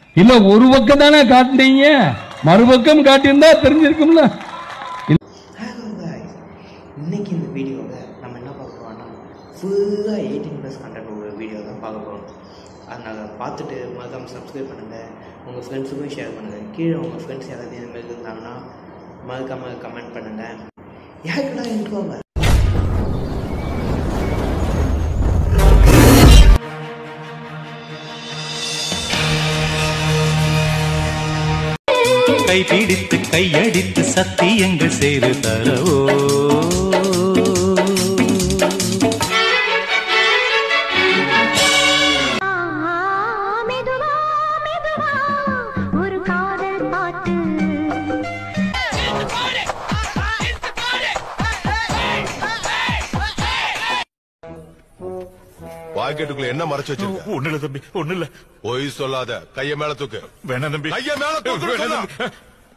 இல்ல ஒரு பக்கம் தானே காட்டுனீங்க மறுபக்கம் காட்டியிருந்தா தெரிஞ்சிருக்கும்ல ஹலோ guys இன்னைக்கு இந்த வீடியோவில் நம்ம என்ன பார்க்க போறோம்னா ஃபுல்லாக எயிட்டீன் ப்ளஸ் கண்டென்ட் ஒரு வீடியோ தான் பார்க்க போகிறோம் அதனால் பார்த்துட்டு மறக்காம சப்ஸ்கிரைப் பண்ணுங்கள் உங்கள் ஃப்ரெண்ட்ஸுக்கும் ஷேர் பண்ணுங்கள் கீழே உங்கள் ஃப்ரெண்ட்ஸ் யாராவது இந்த மாதிரி இருந்தாங்கன்னா மறக்காமல் கமெண்ட் பண்ணுங்கள் யாருக்குடா இன்ட்ரோவை கைபிடித்து கையடித்து சத்தியங்கள் செய்து தரவோ மெதுவா மெதுவா ஒரு காதல் பாட்டு பாக்கெட்டுக்குள்ள என்ன மறைச்சு வச்சிருக்க ஒண்ணு இல்ல தம்பி ஒண்ணு இல்ல பொய் சொல்லாத கைய மேல தூக்கு வேணாம் தம்பி கைய மேல தூக்கு வேணாம் சொன்னா. தம்பி.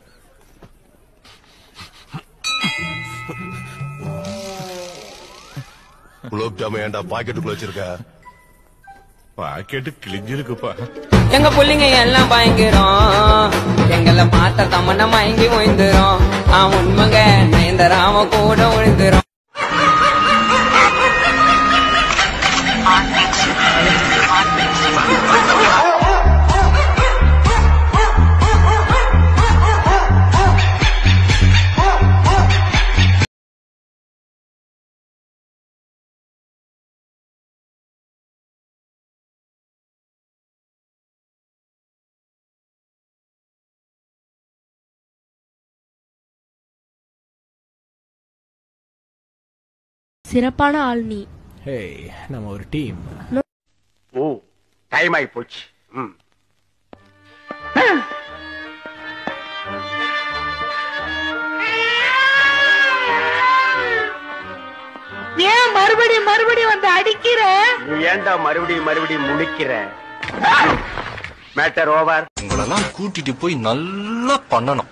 குலோப் ஜாமு ஏன்டா பாக்கெட்டுக்குள்ள வச்சிருக்க பாக்கெட்டு கிழிஞ்சிருக்குப்பா எங்க புள்ளைங்க எல்லாம் பயங்கரம் எங்களை பார்த்த தமன்னா மயங்கி ஓய்ந்துரும் ஆ உண்மைங்க நயந்தராம கூட விழுந்துரும் சிறப்பான ஆள் நீ நம்ம ஒரு டீம் ஓ டைம் ஆகி போச்சு ம் ஏன் மறுபடியும் மறுபடியும் வந்து அடிக்கிற நீ ஏன்டா மறுபடியும் மறுபடியும் முடிக்கிற மேட்டர் ஓவர் உங்களெல்லாம் கூட்டிட்டு போய் நல்லா பண்ணணும்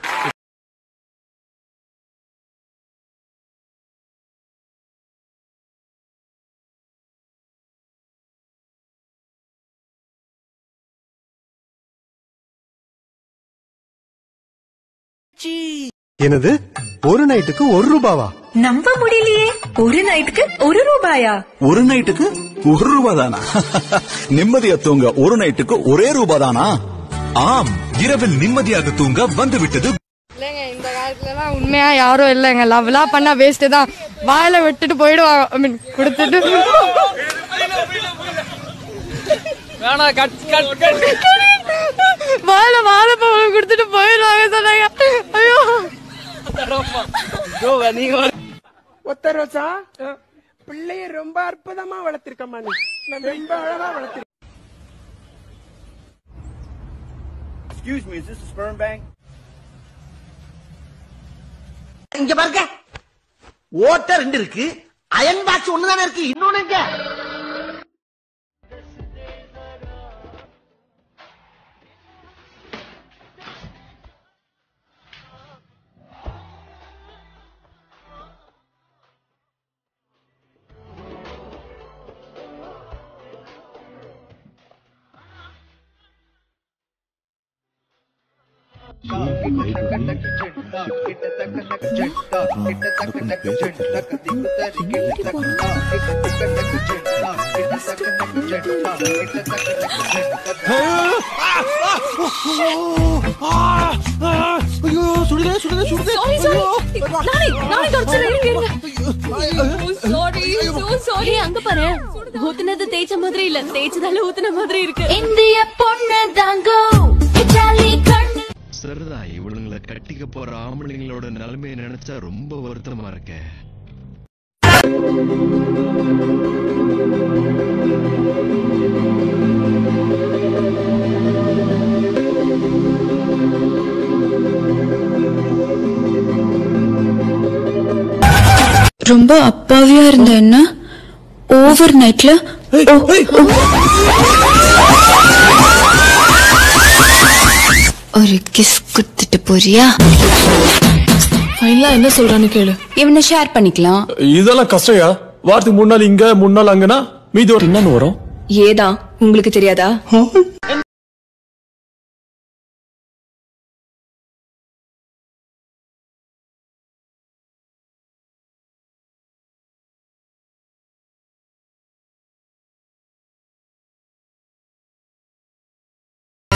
என்னது ஒரு நைட்டுக்கு ஒரு ரூபாவா நம்ப முடியலையே ஒரு நைட்டுக்கு ஒரு ரூபாயா ஒரு நைட்டுக்கு ஒரு ரூபா தானா நிம்மதியா தூங்க ஒரு நைட்டுக்கு ஒரே ரூபா தானா ஆம் இரவில் நிம்மதியாக தூங்க வந்து விட்டது இல்லைங்க இந்த காலத்துலலாம் உண்மையா யாரும் இல்லைங்க லவ்லாம் பண்ணா வேஸ்ட் தான் வாயில விட்டுட்டு போயிடுவாங்க ஐ மீன் கொடுத்துட்டு வாயில வாழைப்பழம் கொடுத்துட்டு போயிடுவாங்க சொன்னாங்க ஐயோ ஒத்த ரோசா பிள்ளைய ரொம்ப அற்புதமா வளர்த்திருக்கம்மா நீ நம்ம ரொம்ப அழகா வளர்த்திருக்க excuse me is sperm bank இங்க பாருங்க ஓட்ட ரெண்டு இருக்கு அயன் பாக்ஸ் ஒண்ணு தானே இருக்கு இன்னொன்னு எங்க அங்க பாரு ஊத்துனது தேய்ச்ச மாதிரி இல்ல தேய்ச்சதால ஊத்துன மாதிரி இருக்கு இந்திய பொண்ணு தாங்கோ இட்டாலி கண்ணு சரிதான் இவளுங்களை கட்டிக்க போற ஆம்பளைங்களோட நிலைமையை நினைச்சா ரொம்ப வருத்தமா இருக்கேன் ரொம்ப அப்பாவியா இருந்த என்ன ஓவர் நைட்ல ஒரு கிஸ் குடுத்துட்டு போறியா ஃபைனலா என்ன சொல்றான்னு கேளு இவனை ஷேர் பண்ணிக்கலாம் இதெல்லாம் கஷ்டயா வாரத்துக்கு மூணு நாள் இங்க மூணு நாள் அங்கன்னா மீதி ஒரு என்னன்னு வரும் ஏதான் உங்களுக்கு தெரியாதா